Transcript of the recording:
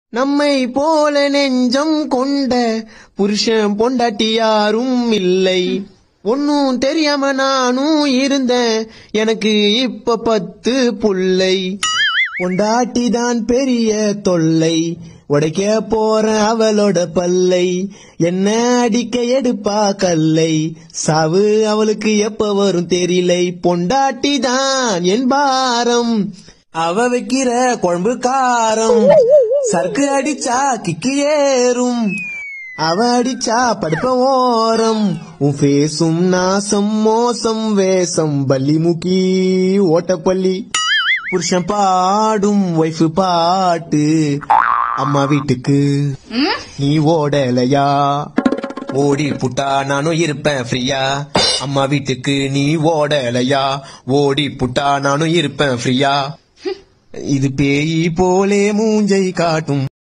நம்மை போல நெஞ்சம் கொண்ட புருஷன் பொண்டாட்டி யாரும் இல்லை ஒன்னும் தெரியாம நானும் இருந்தேன் எனக்கு இப்ப பத்து புள்ளை பொண்டாட்டி தான் பெரிய தொல்லை உடைக்க போறேன் அவளோட பல்லை என்ன அடிக்க எடுப்பா கல்லை சாவு அவளுக்கு எப்ப வரும் தெரியலை பொண்டாட்டி தான் என் பாரம் அவ வைக்கிற குழம்பு காரம் சரக்கு அடிச்சா கிக்கி ஏறும் அவ அடிச்சா படுப்ப ஓரம் உன் ஃபேஸும் நாசம் மோசம் வேஷம் பல்லி முக்கி ஓட்டப்பள்ளி புருஷன் பாடும் ஒய்ஃபு பாட்டு அம்மா வீட்டுக்கு நீ ஓடலையா ஓடி புட்டா நானும் இருப்பேன் ஃப்ரீயா அம்மா வீட்டுக்கு நீ ஓடலையா ஓடி புட்டா நானும் இருப்பேன் ஃப்ரீயா இது பேய் போலே மூஞ்சை காட்டும்